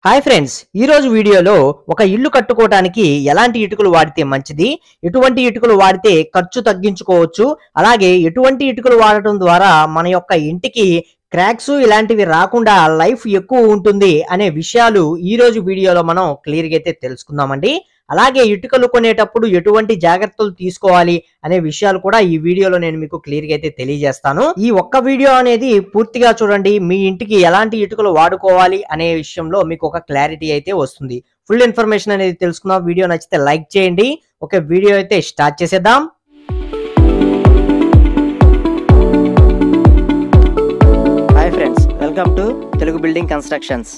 Hi friends ఈ రోజు వీడియోలో ఒక ఇల్లు కట్టుకోవటానికి ఎలాంటి ఇటుకలు వాడితే మంచిది ఎటువంటి ఇటుకలు వాడితే ఖర్చు తగ్గించుకోవచ్చు అలాగే ఎటువంటి ఇటుకలు వాడటం ద్వారా మన యొక్క ఇంటికి క్రాక్స్ ఇలాంటివి రాకుండా లైఫ్ ఎక్కువ ఉంటుంది అనే విషయాలు ఈ రోజు వీడియోలో మనం క్లియర్గా అయితే తెలుసుకుందామండి అలాగే ఇటుకలు కొనేటప్పుడు ఎటువంటి జాగ్రత్తలు తీసుకోవాలి అనే విషయాలు కూడా ఈ వీడియోలో నేను మీకు క్లియర్ గా అయితే తెలియజేస్తాను ఈ ఒక్క వీడియో అనేది పూర్తిగా చూడండి మీ ఇంటికి ఎలాంటి ఇటుకలు వాడుకోవాలి అనే విషయంలో మీకు ఒక క్లారిటీ అయితే వస్తుంది ఫుల్ ఇన్ఫర్మేషన్ అనేది తెలుసుకుందాం వీడియో నచ్చితే లైక్ చేయండి ఒక వీడియో అయితే స్టార్ట్ చేసేద్దాం hi friends welcome to Telugu building constructions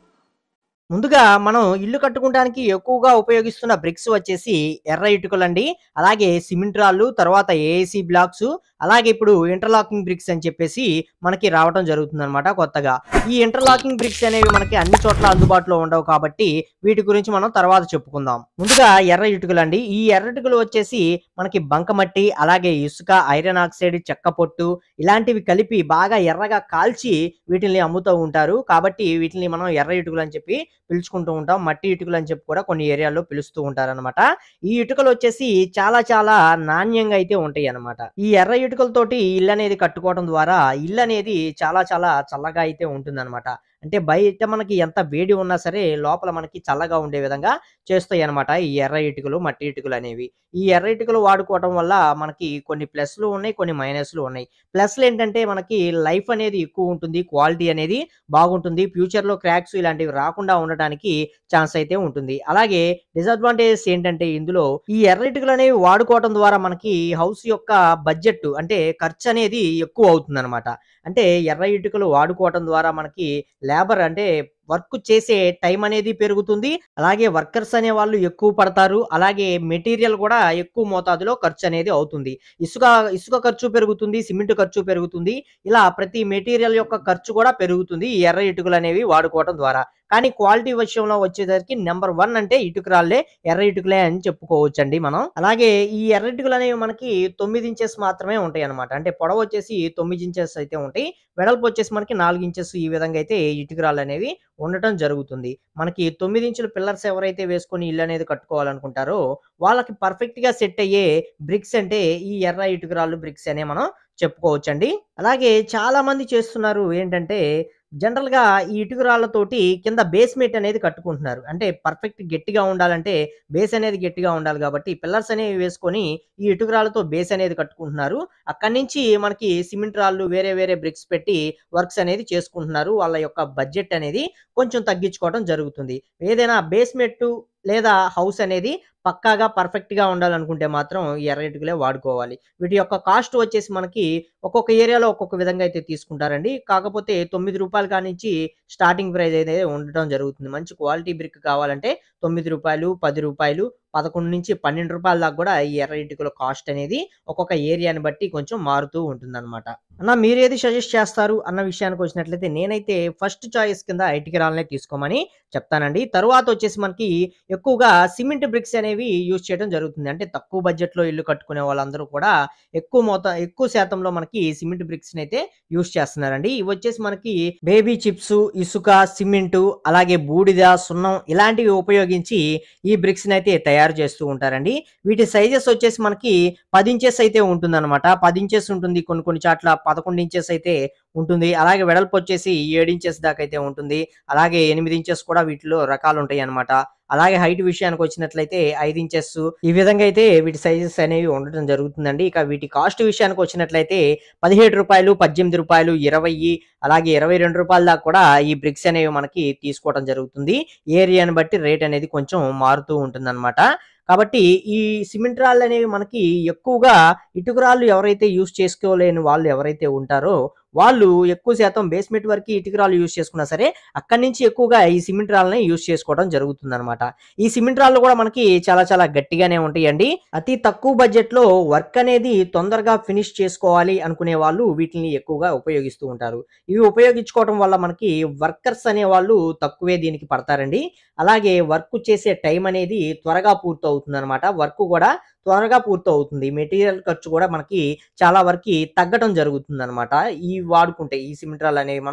ముందుగా మనం ఇల్లు కట్టుకోవడానికి ఎక్కువగా ఉపయోగిస్తున్న బ్రిక్స్ వచ్చేసి ఎర్ర ఇటుకలండి అలాగే సిమెంట్ రాళ్ళు తర్వాత ఏఏసి బ్లాక్స్ అలాగే ఇప్పుడు ఇంటర్లాకింగ్ బ్రిక్స్ అని చెప్పేసి మనకి రావడం జరుగుతుంది అనమాట కొత్తగా ఈ ఇంటర్లాకింగ్ బ్రిక్స్ అనేవి మనకి అన్ని చోట్ల అందుబాటులో ఉండవు కాబట్టి వీటి గురించి మనం తర్వాత చెప్పుకుందాం ముందుగా ఎర్ర ఇటుకలు అండి ఈ ఎర్ర ఇటుకలు వచ్చేసి మనకి బంకమట్టి అలాగే ఇసుక ఐరన్ ఆక్సైడ్ చెక్క పొట్టు ఇలాంటివి కలిపి బాగా ఎర్రగా కాల్చి వీటిని అమ్ముతూ ఉంటారు కాబట్టి వీటిని మనం ఎర్ర ఇటుకలు అని చెప్పి పిలుచుకుంటూ ఉంటాం మట్టి ఇటుకలు అని చెప్పి కూడా కొన్ని ఏరియాల్లో పిలుస్తూ ఉంటారన్నమాట ఈ ఇటుకలు వచ్చేసి చాలా చాలా నాణ్యంగా అయితే ఉంటాయి అన్నమాట ఈ ఎర్ర ఇటుకలతోటి ఇల్లు అనేది కట్టుకోవడం ద్వారా ఇల్లు అనేది చాలా చాలా చల్లగా అయితే ఉంటుంది అంటే బయట మనకి ఎంత వేడి ఉన్నా సరే లోపల మనకి చల్లగా ఉండే విధంగా చేస్తాయి అన్నమాట ఈ ఎర్ర ఇటుకలు మట్టి ఇటుకలు అనేవి ఈ ఎర్ర ఇటుకలు వాడుకోవడం వల్ల మనకి కొన్ని ప్లస్లు ఉన్నాయి కొన్ని మైనస్లు ఉన్నాయి ప్లస్లు ఏంటంటే మనకి లైఫ్ అనేది ఎక్కువ ఉంటుంది క్వాలిటీ అనేది బాగుంటుంది ఫ్యూచర్ లో క్రాక్స్ ఇలాంటివి రాకుండా ఉండటానికి ఛాన్స్ అయితే ఉంటుంది అలాగే డిసడ్వాంటేజెస్ ఏంటంటే ఇందులో ఈ ఎర్ర ఇటుకలు అనేవి వాడుకోవడం ద్వారా మనకి హౌస్ యొక్క బడ్జెట్ అంటే ఖర్చు అనేది ఎక్కువ అవుతుంది అంటే ఎర్ర ఇటుకలు వాడుకోవటం ద్వారా మనకి లేబర్ అంటే వర్క్ చేసే టైం అనేది పెరుగుతుంది అలాగే వర్కర్స్ అనే వాళ్ళు ఎక్కువ పడతారు అలాగే మెటీరియల్ కూడా ఎక్కువ మోతాదులో ఖర్చు అనేది అవుతుంది ఇసుక ఇసుక ఖర్చు పెరుగుతుంది సిమెంట్ ఖర్చు పెరుగుతుంది ఇలా ప్రతి మెటీరియల్ యొక్క ఖర్చు కూడా పెరుగుతుంది ఈ ఎర్ర ఇటుకలు అనేవి వాడుకోవడం ద్వారా కానీ క్వాలిటీ విషయంలో వచ్చేసరికి నెంబర్ వన్ అంటే ఇటుకరాళ్ళే ఎర్ర ఇటుకలే అని చెప్పుకోవచ్చు అండి మనం అలాగే ఈ ఎర్ర ఇటుకలు అనేవి మనకి తొమ్మిది ఇంచెస్ మాత్రమే ఉంటాయి అనమాట అంటే పొడవు వచ్చేసి తొమ్మిది ఇంచెస్ అయితే ఉంటాయి వెడల్పు వచ్చేసి మనకి నాలుగు ఇంచెస్ ఈ విధంగా అయితే ఇటుకరాళ్ళు అనేవి ఉండటం జరుగుతుంది మనకి తొమ్మిది ఇంచుల పిల్లర్స్ ఎవరైతే వేసుకొని ఇల్లు అనేది కట్టుకోవాలనుకుంటారో వాళ్ళకి పర్ఫెక్ట్ గా సెట్ అయ్యే బ్రిక్స్ అంటే ఈ ఎర్ర ఇటుకరాళ్ళు బ్రిక్స్ అనే మనం చెప్పుకోవచ్చండి అలాగే చాలా మంది చేస్తున్నారు ఏంటంటే జనరల్ గా ఈ ఇటుకరాళ్లతోటి కింద బేస్మెంట్ అనేది కట్టుకుంటున్నారు అంటే పర్ఫెక్ట్ గట్టిగా ఉండాలంటే బేస్ అనేది గట్టిగా ఉండాలి కాబట్టి పిల్లర్స్ అనేవి వేసుకొని ఈ ఇటుకరాళ్ళతో బేస్ అనేది కట్టుకుంటున్నారు అక్కడి నుంచి మనకి సిమెంట్ రాళ్ళు వేరే వేరే బ్రిక్స్ పెట్టి వర్క్స్ అనేది చేసుకుంటున్నారు వాళ్ళ యొక్క బడ్జెట్ అనేది కొంచెం తగ్గించుకోవడం జరుగుతుంది ఏదైనా బేస్మెంట్ లేదా హౌస్ అనేది పక్కాగా పర్ఫెక్ట్ గా ఉండాలనుకుంటే మాత్రం ఈ ఎర్ర ఇటుకలే వాడుకోవాలి వీటి యొక్క కాస్ట్ వచ్చేసి మనకి ఒక్కొక్క ఏరియాలో ఒక్కొక్క విధంగా అయితే తీసుకుంటారండి కాకపోతే తొమ్మిది రూపాయల కానించి స్టార్టింగ్ ప్రైస్ అయితే ఉండటం జరుగుతుంది మంచి క్వాలిటీ బ్రిక్ కావాలంటే తొమ్మిది రూపాయలు పది రూపాయలు పదకొండు నుంచి పన్నెండు రూపాయల దాకా కూడా ఈ ఎర్ర ఇటుకల కాస్ట్ అనేది ఒక్కొక్క ఏరియాని బట్టి కొంచెం మారుతూ ఉంటుందన్నమాట అన్న మీరు ఏది సజెస్ట్ చేస్తారు అన్న విషయానికి వచ్చినట్లయితే నేనైతే ఫస్ట్ చాయిస్ కింద ఇటుకరాలనే తీసుకోమని చెప్తానండి తరువాత వచ్చేసి మనకి ఎక్కువగా సిమెంట్ బ్రిక్స్ అనేవి యూజ్ చేయడం జరుగుతుంది అంటే తక్కువ బడ్జెట్ లో ఇల్లు కట్టుకునే వాళ్ళందరూ కూడా ఎక్కువ మోతా ఎక్కువ శాతంలో మనకి సిమెంట్ బ్రిక్స్ అయితే యూజ్ చేస్తున్నారండి ఇవి వచ్చేసి మనకి బేబీ చిప్స్ ఇసుక సిమెంట్ అలాగే బూడిద సున్నం ఇలాంటివి ఉపయోగించి ఈ బ్రిక్స్ అయితే తయారు చేస్తూ ఉంటారండి వీటి సైజెస్ వచ్చేసి మనకి పది ఇంచెస్ అయితే ఉంటుంది అనమాట పది ఇంచెస్ ఉంటుంది కొన్ని కొన్ని చాట్ల పదకొండు ఇంచెస్ అయితే ఉంటుంది అలాగే వెడల్పు వచ్చేసి ఏడు ఇంచెస్ దాకా అయితే ఉంటుంది అలాగే ఎనిమిది ఇంచెస్ కూడా వీటిలో రకాలు ఉంటాయి అనమాట అలాగే హైట్ విషయానికి వచ్చినట్లయితే ఐదు ఇంచెస్ ఈ విధంగా అయితే వీటి సైజెస్ అనేవి ఉండటం జరుగుతుందండి ఇక వీటి కాస్ట్ విషయానికి వచ్చినట్లయితే పదిహేడు రూపాయలు పద్దెనిమిది రూపాయలు ఇరవై అలాగే ఇరవై రెండు రూపాయల దాకా కూడా ఈ బ్రిక్స్ అనేవి మనకి తీసుకోవడం జరుగుతుంది ఏరియాని బట్టి రేట్ అనేది కొంచెం మారుతూ ఉంటుంది కాబట్టి ఈ సిమెంట్ రాళ్ళు అనేవి మనకి ఎక్కువగా ఇటుకరాళ్ళు ఎవరైతే యూస్ చేసుకోలేని వాళ్ళు ఎవరైతే ఉంటారో వాళ్ళు ఎక్కువ శాతం బేస్మెంట్ వరకు ఇటుకరాళ్ళు యూస్ చేసుకున్నా సరే అక్కడి నుంచి ఎక్కువగా ఈ సిమెంట్ రాళ్ళని యూస్ చేసుకోవడం జరుగుతుంది అనమాట ఈ సిమెంట్ రాళ్ళు కూడా మనకి చాలా చాలా గట్టిగానే ఉంటాయండి అతి తక్కువ బడ్జెట్ లో వర్క్ అనేది తొందరగా ఫినిష్ చేసుకోవాలి అనుకునే వాళ్ళు వీటిని ఎక్కువగా ఉపయోగిస్తూ ఉంటారు ఇవి ఉపయోగించుకోవడం వల్ల మనకి వర్కర్స్ అనే వాళ్ళు తక్కువే దీనికి పడతారండి అలాగే వర్క్ చేసే టైం అనేది త్వరగా పూర్తవుతుంది అనమాట వర్క్ కూడా త్వరగా పూర్తవుతుంది మెటీరియల్ ఖర్చు కూడా మనకి చాలా వరకు తగ్గటం జరుగుతుంది అనమాట ఈ వాడుకుంటే ఈ సిమెంట్ రాళ్ళు అనేవి మనం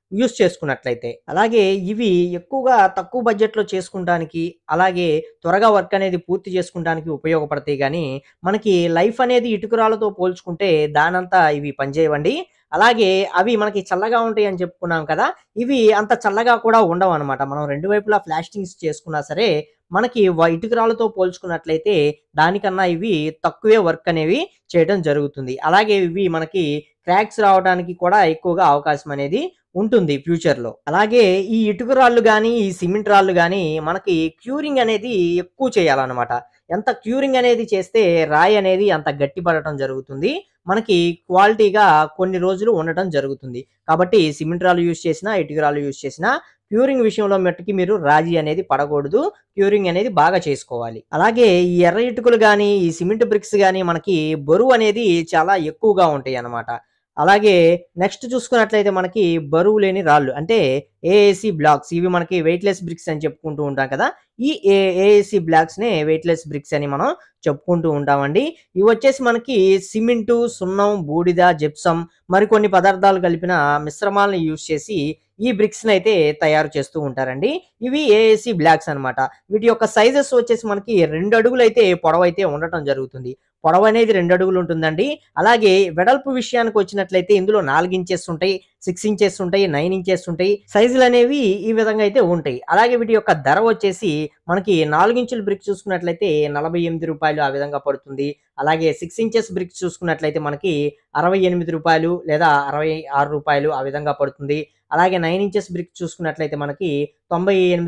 యూజ్ చేసుకున్నట్లయితే. అలాగే ఇవి ఎక్కువగా తక్కువ బడ్జెట్‌లో చేసుకుంటానికి, అలాగే త్వరగా వర్క్ అనేది పూర్తి చేసుకుంటానికి ఉపయోగపడతాయి గానీ, మనకి లైఫ్ అనేది ఇటుకరాళ్ళతో పోల్చుకుంటే దానంతా ఇవి పనిచేయవండి. అలాగే అవి మనకి చల్లగా ఉంటాయని చెప్పుకున్నాం కదా! ఇవి అంత చల్లగా కూడా ఉండవనమాట. మనం రెండు వైపులా ప్లాస్టింగ్స్ చేసుకున్నా సరే, మనకి వ ఇటుకరాళ్ళతో పోల్చుకున్నట్లయితే దానికన్నా ఇవి తక్కువే వర్క్ అనేవి చేయడం జరుగుతుంది. అలాగే ఇవి మనకి క్రాక్స్ రావడానికి కూడా ఎక్కువగా అవకాశం అనేది ఉంటుంది ఫ్యూచర్‌లో. అలాగే ఈ ఇటుక రాళ్ళు గానీ, ఈ సిమెంట్ రాళ్ళు గానీ మనకి క్యూరింగ్ అనేది ఎక్కువ చేయాలనమాట. ఎంత క్యూరింగ్ అనేది చేస్తే రాయి అనేది అంత గట్టిపడటం జరుగుతుంది. మనకి క్వాలిటీగా కొన్ని రోజులు ఉండటం జరుగుతుంది. కాబట్టి సిమెంట్ రాళ్ళు యూజ్ చేసినా, ఇటుక రాళ్ళు యూజ్ చేసినా క్యూరింగ్ విషయంలో మట్టుకి మీరు రాజీ అనేది పడకూడదు. క్యూరింగ్ అనేది బాగా చేసుకోవాలి. అలాగే ఈ ఎర్ర ఇటుకలు గానీ, ఈ సిమెంట్ బ్రిక్స్ గానీ మనకి బరువనేది చాలా ఎక్కువగా ఉంటాయన్నమాట. అలాగే నెక్స్ట్ చూసుకున్నట్లయితే మనకి బరువు లేని రాళ్ళు అంటే ఏఏసీ బ్లాక్స్ ఇవి మనకి వెయిట్‌లెస్ బ్రిక్స్ అని చెప్పుకుంటూ ఉంటాం కదా! ఈ ఏ ఏఏసీ బ్లాక్స్‌నే వెయిట్‌లెస్ బ్రిక్స్ అని మనం చెప్పుకుంటూ ఉంటామండి. ఇవొచ్చేసి మనకి సిమెంటు, సున్నం, బూడిద, జిప్సమ్ మరికొన్ని పదార్థాలు కలిపిన మిశ్రమాలను యూజ్ చేసి ఈ బ్రిక్స్‌నైతే తయారు చేస్తూ ఉంటారండి. ఇవి ఏఏసీ బ్లాక్స్ అనమాట. వీటి యొక్క సైజెస్ వచ్చేసి మనకి 2 అడుగులైతే పొడవైతే ఉండటం జరుగుతుంది. పొడవనేది 2 అడుగులు ఉంటుందండి. అలాగే వెడల్పు విషయానికి వచ్చినట్లయితే ఇందులో 4 ఇంచెస్ ఉంటాయి. 6 ఇంచెస్ ఉంటాయి. 9 ఇంచెస్ ఉంటాయి. సైజులనేవి ఈ విధంగా అయితే ఉంటాయి. అలాగే వీటి యొక్క ధర వచ్చేసి మనకి 4 ఇంచుల బ్రిక్ చూసుకున్నట్లయితే రూ. 48 ఆ విధంగా పడుతుంది. అలాగే 6 ఇంచెస్ బ్రిక్స్ చూసుకున్నట్లయితే మనకి రూ. 68 లేదా రూ. 66 ఆ విధంగా పడుతుంది. అలాగే 9 ఇంచెస్ బ్రిక్ చూసుకున్నట్లయితే మనకి రూ.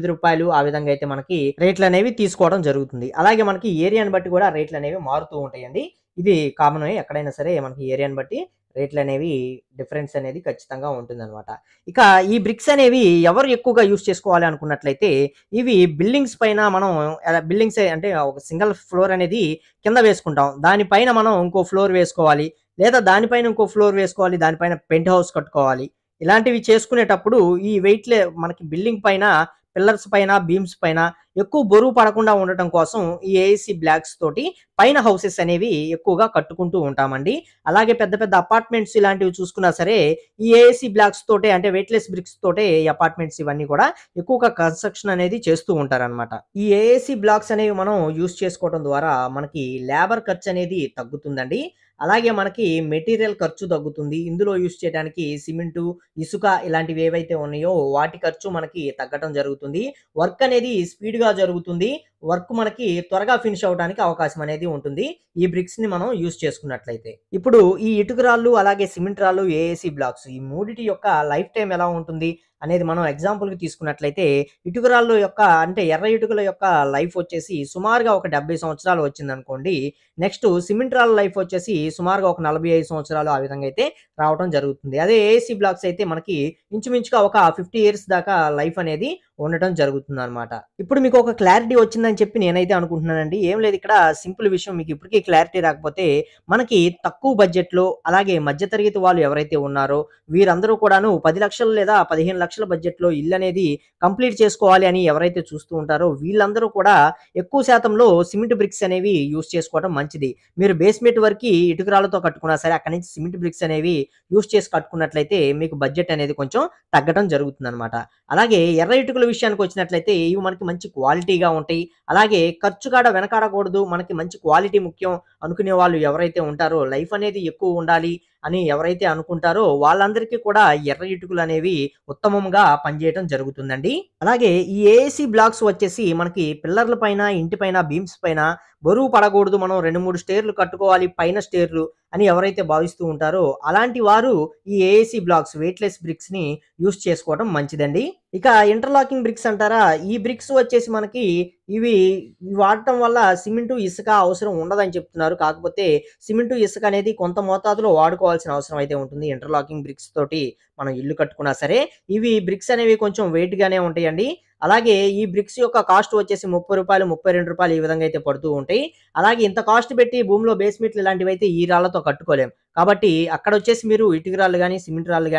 98 ఆ విధంగా అయితే మనకి రేట్లనేవి తీసుకోవడం జరుగుతుంది. అలాగే మనకి ఏరియాని బట్టి కూడా రేట్లనేవి మారుతూ ఉంటాయండి. ఇది కామనే ఎక్కడైనా సరే మనకి ఏరియాని బట్టి రేట్లనేవి డిఫరెన్స్ అనేది ఖచ్చితంగా ఉంటుందనమాట. ఇక ఈ బ్రిక్స్ అనేవి ఎవరు ఎక్కువగా యూజ్ చేసుకోవాలి అనుకున్నట్లయితే ఇవి బిల్డింగ్స్ పైన మనం ఆహ్, బిల్డింగ్సే అంటే ఒక సింగిల్ ఫ్లోర్ అనేది కింద వేసుకుంటాం. దానిపైన మనం ఇంకో ఫ్లోర్ వేసుకోవాలి. లేదా దానిపైన ఇంకో ఫ్లోర్ వేసుకోవాలి. దానిపైన పెంట్ హౌస్ కట్టుకోవాలి. ఇలాంటివి చేసుకునేటప్పుడు ఈ వెయిట్‌లే మనకి బిల్డింగ్ పైన పిల్లర్స్ పైన, బీమ్స్ పైన ఎక్కువ బరువు పడకుండా ఉండటం కోసం ఈ ఏఏసీ బ్లాక్స్ తోటి పైన హౌసెస్ అనేవి ఎక్కువగా కట్టుకుంటూ ఉంటామండి. అలాగే పెద్ద పెద్ద అపార్ట్మెంట్స్ ఇలాంటివి చూసుకున్నా సరే ఈ ఏఏసీ బ్లాక్స్ తోటే అంటే వెయిట్‌లెస్ బ్రిక్స్ తోటే ఈ అపార్ట్మెంట్స్ ఇవన్నీ కూడా ఎక్కువగా కన్‌స్ట్రక్షన్ అనేది చేస్తూ ఉంటారనమాట. ఈ ఏఏసీ బ్లాక్స్ అనేవి మనం యూజ్ చేసుకోవడం ద్వారా మనకి లేబర్ ఖర్చనేది తగ్గుతుందండి. అలాగే మనకి మెటీరియల్ ఖర్చు తగ్గుతుంది. ఇందులో యూజ్ చేయడానికి సిమెంటు, ఇసుక ఇలాంటివి ఏవైతే ఉన్నాయో వాటి ఖర్చు మనకి తగ్గటం జరుగుతుంది. వర్క్ అనేది స్పీడ్‌గా జరుగుతుంది. వర్క్ మనకి త్వరగా ఫినిష్ అవ్వడానికి అవకాశం అనేది ఉంటుంది. ఈ బ్రిక్స్‌ని మనం యూజ్ చేసుకున్నట్లయితే. ఇప్పుడు ఈ ఇటుక రాళ్ళు, అలాగే సిమెంట్ రాళ్ళు, ఏఏసీ బ్లాక్స్ ఈ మూడిటి యొక్క లైఫ్ టైమ్ ఎలా ఉంటుంది అనేది మనం ఎగ్జాంపుల్‌కి తీసుకున్నట్లయితే ఇటుక రాళ్ళు యొక్క అంటే ఎర్ర ఇటుకల యొక్క లైఫ్ వచ్చేసి సుమారుగా ఒక 70 సంవత్సరాలు వచ్చిందనుకోండి. నెక్స్ట్ సిమెంట్ రాళ్ళ లైఫ్ వచ్చేసి సుమారుగా ఒక 45 సంవత్సరాలు ఆ విధంగా అయితే రావటం జరుగుతుంది. అదే ఏఏసీ బ్లాక్స్ అయితే మనకి ఇంచుమించుగా ఒక 50 ఇయర్స్ దాకా లైఫ్ అనేది ఉండటం జరుగుతుందనమాట. ఇప్పుడు మీకు ఒక క్లారిటీ వచ్చిందని చెప్పి నేనైతే అనుకుంటున్నానండి. ఏం లేదు ఇక్కడ సింపుల్ విషయం మీకు ఇప్పటికి క్లారిటీ రాకపోతే మనకి తక్కువ బడ్జెట్‌లో అలాగే మధ్య తరగతి వాళ్ళు ఎవరైతే ఉన్నారో వీరందరూ కూడాను 10,00,000 లేదా 15,00,000 బడ్జెట్‌లో ఇల్లనేది కంప్లీట్ చేసుకోవాలి అని ఎవరైతే చూస్తూ ఉంటారో వీళ్ళందరూ కూడా ఎక్కువ శాతంలో సిమెంట్ బ్రిక్స్ అనేవి యూజ్ చేసుకోవడం మంచిది. మీరు బేస్‌మెంట్ వరకి ఇటుక రాళ్ళతో కట్టుకున్నా సరే అక్కడి నుంచి సిమెంట్ బ్రిక్స్ అనేవి యూజ్ చేసి కట్టుకున్నట్లయితే మీకు బడ్జెట్ అనేది కొంచెం తగ్గటం జరుగుతుందనమాట. అలాగే ఎర్ర ఇటుకల విషయానికి వచ్చినట్లయితే ఇవి మనకి మంచి క్వాలిటీగా ఉంటాయి. అలాగే ఖర్చు కాడ వెనకాడకూడదు. మనకి మంచి క్వాలిటీ ముఖ్యం అనుకునే వాళ్ళు ఎవరైతే ఉంటారో లైఫ్ అనేది ఎక్కువ ఉండాలి అని ఎవరైతే అనుకుంటారో వాళ్ళందరికీ కూడా ఎర్ర ఇటుకలనేవి ఉత్తమంగా పనిచేయటం జరుగుతుందండి. అలాగే ఈ ఏఏసీ బ్లాక్స్ వచ్చేసి మనకి పిల్లర్ల పైన, ఇంటి పైన, బీమ్స్ పైన బరువు పడకూడదు. మనం 2, 3 స్టేర్‌లు కట్టుకోవాలి. పైన స్టేర్‌లు అని ఎవరైతే భావిస్తూ ఉంటారో అలాంటి వారు ఈ ఏఏసీ బ్లాక్స్ వెయిట్‌లెస్ బ్రిక్స్‌ని యూజ్ చేసుకోవడం మంచిదండి. ఇక ఇంటర్లాకింగ్ బ్రిక్స్ అంటారా? ఈ బ్రిక్స్ వచ్చేసి మనకి ఇవి వాడటం వల్ల సిమెంటు, ఇసుక అవసరం ఉండదని చెప్తున్నారు. కాకపోతే సిమెంటు, ఇసుక అనేది కొంత మోతాదులో వాడుకోవాల్సిన అవసరం అయితే ఉంటుంది. ఇంటర్లాకింగ్ బ్రిక్స్ తోటి మనం ఇల్లు కట్టుకున్నా సరే. ఇవి బ్రిక్స్ అనేవి కొంచెం వెయిట్‌గానే ఉంటాయండి. అలాగే ఈ బ్రిక్స్ యొక్క కాస్ట్ వచ్చేసి రూ. 30, రూ. 32 ఈ విధంగా అయితే పడుతూ ఉంటాయి. అలాగే ఇంత కాస్ట్ పెట్టి భూమిలో బేస్‌మెంట్లు ఇలాంటివైతే ఈ రాళ్ళతో కట్టుకోలేం. కాబట్టి అక్కడొచ్చేసి మీరు ఇటుక రాళ్ళు గాని, సిమెంట్ రాళ్ళు గాని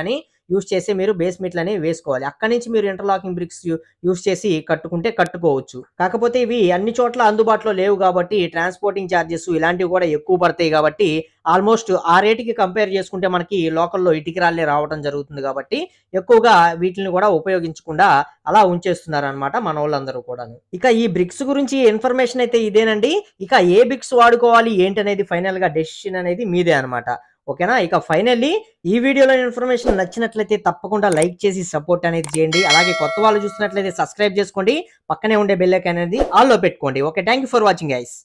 యూస్ చేసి మీరు బేస్మెంట్లు అనేవి వేసుకోవాలి అక్కడి నుంచి మీరు ఇంటర్లాకింగ్ బ్రిక్స్ యూస్ చేసి కట్టుకుంటే కట్టుకోవచ్చు కాకపోతే ఇవి అన్ని చోట్ల అందుబాటులో లేవు కాబట్టి ట్రాన్స్పోర్టింగ్ ఛార్జెస్ ఇలాంటివి కూడా ఎక్కువ పడతాయి కాబట్టి ఆల్మోస్ట్ ఆ రేటుకి కంపేర్ చేసుకుంటే మనకి లోకల్లో ఇటుకి రాళ్ళే రావడం జరుగుతుంది కాబట్టి ఎక్కువగా వీటిని కూడా ఉపయోగించకుండా అలా ఉంచేస్తున్నారు అనమాట మన వాళ్ళందరూ కూడా ఇక ఈ బ్రిక్స్ గురించి ఇన్ఫర్మేషన్ అయితే ఇదేనండి ఇక ఏ బ్రిక్స్ వాడుకోవాలి ఏంటి అనేది ఫైనల్ గా డెసిషన్ అనేది మీదే అనమాట ఓకేనా ఇక ఫైనల్లీ ఈ వీడియోలో ఇన్ఫర్మేషన్ నచ్చినట్లయితే తప్పకుండా లైక్ చేసి సపోర్ట్ అనేది చేయండి అలాగే కొత్త వాళ్ళు చూస్తున్నట్లయితే సబ్స్క్రైబ్ చేసుకోండి పక్కనే ఉండే బెల్ ఐకాన్ అనేది ఆల్లో పెట్టుకోండి okay thank you for watching guys